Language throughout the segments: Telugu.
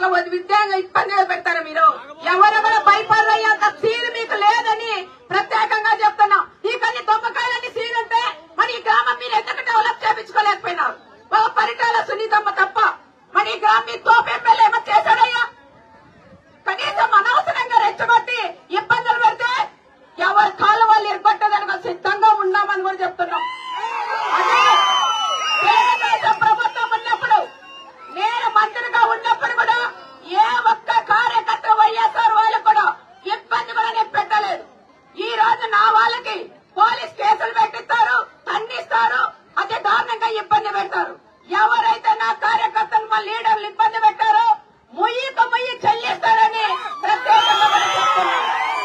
విద్యాంగా ఇబ్బందిగా పెడతారు మీరు ఎవరు కూడా భయపడయ్యేంత సీన్ మీకు లేదని ప్రత్యేకంగా చెప్తున్నాం ఈ కొన్ని దొంగకాయలని సీన్ ఉంటే మరి ఈ గ్రామం మీరు ఎందుకు డెవలప్ చేయించుకోలేకపోయినారు ఒక పరిటాల సునీతమ్మ తప్ప మరి ఈ గ్రామం మీ తోపు ఎమ్మెల్యే ఏమో చేశాడయ్యా కనీసం అనవసరంగా రెచ్చగొట్టి ఇబ్బందులు పెడితే ఎవరి కాలు వాళ్ళు ఏర్పట్టడానికి సిద్ధంగా ఉన్నామని కూడా చెప్తున్నాం అదే తెలుగుదేశం ప్రభుత్వం ఉన్నప్పుడు నేను మంత్రిగా ఉన్నప్పుడు కూడా ఏ ఒక్క కార్యకర్త వైఎస్ఆర్ వాళ్ళు కూడా ఇబ్బంది కూడా నేను పెట్టలేదు ఈ రోజు నా వాళ్ళకి పోలీస్ కేసులు పెట్టిస్తారు దండిస్తారు అతి దారుణంగా ఇబ్బంది పెడతారు ఎవరైతే నా కార్యకర్తలు మా లీడర్లు ఇబ్బంది పెట్టారో ముయ్యిక ముయ్యి చెల్లిస్తారని ప్రత్యేకంగా కూడా చెప్తున్నాను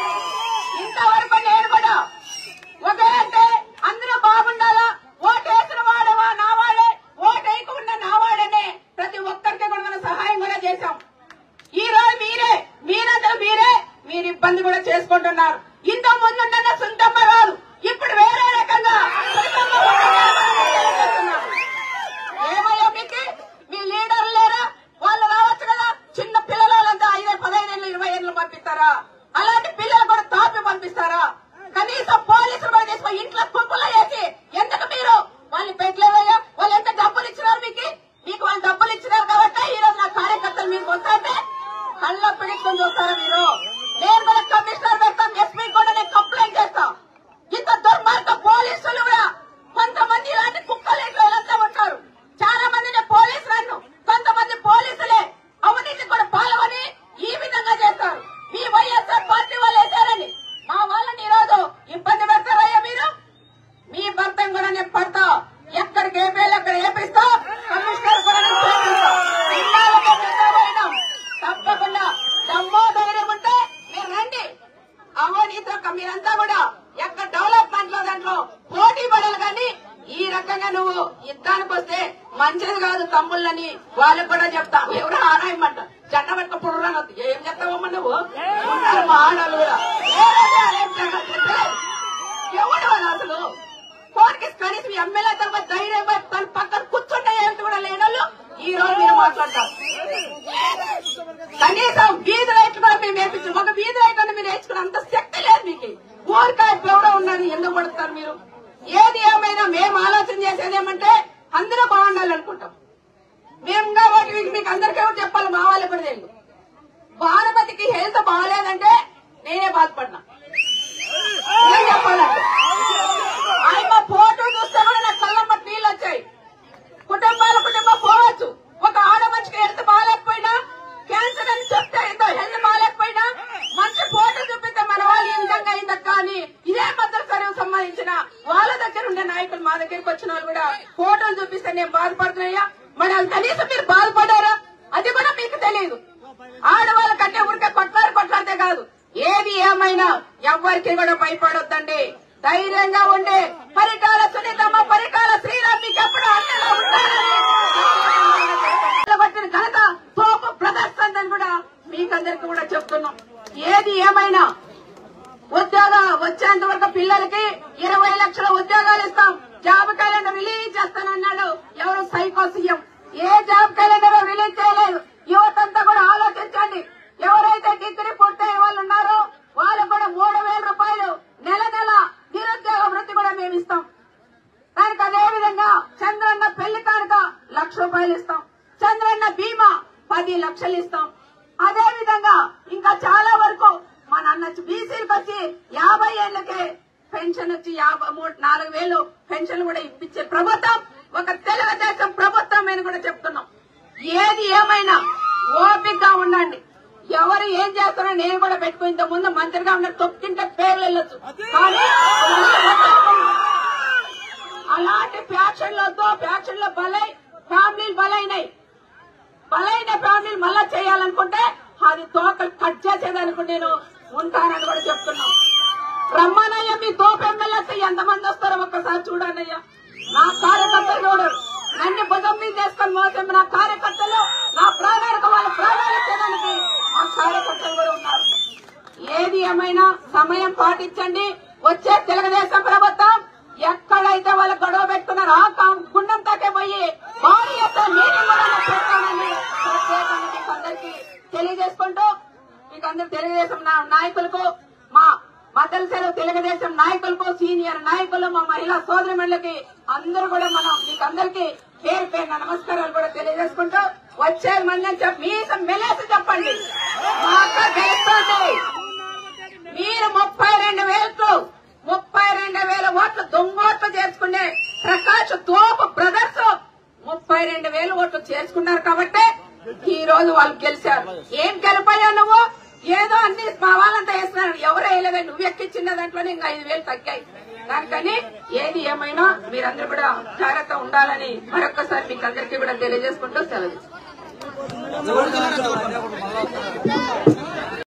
ఇంతవరకు నేను కూడా ఒకే అంటే అందరూ బాగుండాలా ఓటు వేసిన వాడవా నా వాడే ఓటు వేయకుండా నా వాడనే ప్రతి ఒక్కరికి కూడా మనం సహాయం కూడా చేశాం ఈ రోజు మీరే మీరందరూ మీరే మీరు ఇబ్బంది కూడా చేసుకుంటున్నారు ఇంత ముందు ఉన్న సుంతమ్మ గారు ఇప్పుడు వేరే రకంగా సుంతమ్మ ఉంటున్నారని తెలియజేస్తున్నాను. ఏమయ్యా మీకు మీ లీడర్ లేరా వాళ్ళు రావచ్చు కదా చిన్న పిల్లలంతా ఐదు పదహైదు ఏళ్ళు ఇరవై ఏళ్ళు పంపిస్తారా అలాంటి పిల్లలు కూడా తాపి పంపిస్తారా కనీసం పోలీసులు కూడా తీసుకొని ఇంట్లో కుప్పలు వేసి ఎందుకు మీరు వాళ్ళు పెట్టలేదయ్యా వాళ్ళు ఎంత డబ్బులు ఇచ్చినారు మీకు మీకు వాళ్ళు డబ్బులు ఇచ్చినారు కాబట్టి ఈ రోజు నా కార్యకర్తలు మీకు వస్తుంటే కళ్ళ పిడుచుకొని చూస్తారా మీరు నేను కూడా కమిషనర్ పెడతాం ఎస్పీ కూడా నేను కంప్లైంట్ చేస్తాం ఇంత దుర్మార్గ పోలీసులు కూడా కొంతమంది ఇలాంటి కుక్కలు ఇట్లా వెళ్తూ ఉంటారు చాలా మందిని పోలీసులను కొంతమంది పోలీసులే అవినీతి కూడా పాల్గొని ఈ విధంగా చేస్తారు మీ వైఎస్ఆర్ పార్టీ వాళ్ళు వేశారని మా వాళ్ళని ఈరోజు ఇబ్బంది పెడతారయ్యా మీరు మీ భర్తను కూడా నేను పడతా ఎక్కడికి ఏ పేర్లు అక్కడ ఏపిస్తా కమిషనర్ కూడా నేను చేపిస్తా. ఇన్నాళ్ళకే పెద్దవాళ్ళం. తప్పకుండా దమ్మో ధైర్యం ఉంటే మీరు రండి అవినీతితో మీరంతా కూడా ఎక్కడ డెవలప్మెంట్ లో దాంట్లో పోటీ పడాలి కానీ ఈ రకంగా నువ్వు యుద్ధానికి వస్తే మంచిది కాదు తమ్ముళ్ళని వాళ్ళకు కూడా చెప్తా ఎవరు ఆనాయమంట జెండ పట్టుక పుర్రనొద్దు ఏం చెప్తావమ్మా నువ్వు ఉన్నారు మా ఆడవాళ్ళు కూడా ఏ రోజు ఆలయం జెండా చెప్పలేదు. ఎవడు వాడు అసలు ఫోన్కి కనీసం ఎమ్మెల్యే తర్వాత ధైర్యం పడి తన పక్కన కూర్చుంటే ఏంటి కూడా లేనోళ్ళు ఈ రోజు మీరు మాట్లాడతారు కనీసం వీధి లైట్లు కూడా మేము వేపించాం ఒక వీధి లైట్ అని మీరు వేసుకున్న అంత శక్తి లేదు మీకు ఊరికాయ ఎవరో ఉన్నది ఎందుకు పడుతున్నారు మీరు ఏది ఏమైనా మేము ఆలోచన చేసేది ఏమంటే అందరూ బాగుండాలనుకుంటాం మేము కాబట్టి మీకు- మీకు అందరికీ ఎవరు చెప్పాలి మా వాళ్ళకి కూడా తెలియదు భానుమతికి హెల్త్ బాగాలేదంటే నేనే బాధపడినా ఏం చెప్పాలంటే ఆయన ఫోటో చూస్తే కూడా నాకు కళ్ళమ్మ నీళ్ళు వచ్చాయి కుటుంబాల కుటుంబం పోవచ్చు ఒక ఆడ మనిషికి హెల్త్ బాగాలేకపోయినా క్యాన్సర్ అని చెప్తే ఎంతో హెల్త్ బాగాలేకపోయినా మంచి ఫోటో చూపిస్తే మన వాళ్ళు ఈ విధంగా అయిందక్క అని ఇదే భద్రత సర్వీస్ సంబంధించిన వాళ్ళ దగ్గర ఉండే నాయకులు మా దగ్గరికి వచ్చిన వాళ్ళు కూడా ఫోటోలు చూపిస్తే నేను బాధపడుతున్నాయా మరి అది కనీసం మీరు బాధపడారా అది కూడా మీకు తెలియదు ఆడవాళ్ళ కంటే ఊరికే కొట్లాడు కొట్లాడితే కాదు ఏది ఏమైనా ఎవ్వరికి కూడా భయపడొద్దండి ధైర్యంగా ఉండే పరిటాల సునీతమ్మ పరిటాల శ్రీరామ్ మీకు ఎప్పుడు అండగా ఉంటారని నిలబట్టిన ఘనత తోపు ప్రదర్శన అని కూడా మీకందరికి కూడా చెప్తున్నాం ఏది ఏమైనా ఉద్యోగ వచ్చేంత వరకు పిల్లలకి ఇరవై లక్షల ఉద్యోగాలు ఇస్తాం జాబ్ క్యాలెండర్ రిలీజ్ చేస్తానన్నాడు ఎవరు సైకో సీఎం ఏ జాబ్ క్యాలెండర్ రిలీజ్ చేయలేదు యువతంతా కూడా ఆలోచించండి ఎవరైతే డిగ్రీ పూర్తయ్యే వాళ్ళు ఉన్నారో వాళ్ళకు కూడా మూడు వేల రూపాయలు నెల నెల నిరుద్యోగ వృత్తి కూడా మేము ఇస్తాం దానికి అదే విధంగా చంద్రన్న పెళ్లి కానుక లక్ష రూపాయలు ఇస్తాం చంద్రన్న బీమా పది లక్షలు ఇస్తాం అదే విధంగా ఇంకా చాలా వరకు మా నాన్న బీసీలకు వచ్చి యాభై ఏళ్లకే పెన్షన్ వచ్చి యాభై మూడు నాలుగు వేలు పెన్షన్ కూడా ఇప్పించే ప్రభుత్వం ఒక తెలుగుదేశం ప్రభుత్వం అని కూడా చెప్తున్నాం ఏది ఏమైనా ఓపికగా ఉండండి ఎవరు ఏం చేస్తారో నేను కూడా పెట్టుకుని ఇంత ముందు మంత్రిగా ఉన్న తొక్కింటే పేర్లు వెళ్ళొచ్చు కానీ అలాంటి ఫ్యాక్షన్లతో ఫ్యాక్షన్లో బలై ఫ్యామిలీలు బలైనాయి బలైన ఫ్యామిలీలు మళ్ళా చేయాలనుకుంటే అది తోకలు కట్ చేసేదానికి నేను ఉంటానని కూడా చెప్తున్నాం రమ్మనయ్య మీ తోపు ఎమ్మెల్యేస్ ఎంతమంది వస్తారో ఒక్కసారి చూడనయ్యా నా కార్యకర్తలు చూడరు నన్ను భుజం మీద వేసుకొని మోసం నా కార్యకర్తలు నా ప్రాణాలకు వాళ్ళ ప్రాణాలు ఇచ్చేదానికి మా కార్యకర్తలు కూడా ఉన్నారు ఏది ఏమైనా సమయం పాటించండి వచ్చే తెలుగుదేశం ప్రభుత్వం ఎక్కడైతే వాళ్ళు గొడవ పెట్టుకున్నారో ఆ కా- గుండం తాకే పోయి భారీ ఎత్తున మీటింగ్ కూడా నేను పెడతానని ప్రత్యేకంగా మీకు అందరికీ అందరికి తెలియజేసుకుంటూ మీకు అందరు తెలుగుదేశం నా- నాయకులకు మా మద్దతు సెలవు తెలుగుదేశం నాయకులకు సీనియర్ నాయకులు మా మహిళా సోదరిమణులకి అందరూ కూడా మనం మీకు అందరికి పేరు పేరున నమస్కారాలు కూడా తెలియజేసుకుంటూ వచ్చే మంది అని చెప్పి మీసం మెలేసి చెప్పండి మా అక్క గెలుస్తుంది మీరు ముప్పై రెండు వేలకు ముప్పై రెండు వేల ఓట్లు దొంగోట్లు చేసుకునే ప్రకాష్ తోపు బ్రదర్స్ ముప్పై రెండు వేల ఓట్లు చేసుకున్నారు కాబట్టి ఈ రోజు వాళ్ళు గెలిచారు ఏం గెలిపోయా నువ్వు ఏదో అన్ని మా వాళ్ళంతా వేస్తున్నారు ఎవరు వేయలేదా నువ్వు ఎక్కించిన దాంట్లోనే ఇంకా ఐదు వేలు తగ్గాయి దానికని ఏది ఏమైనా మీరందరూ కూడా జాగ్రత్త ఉండాలని మరొకసారి మీకు అందరికీ కూడా తెలియజేసుకుంటూ సెలవు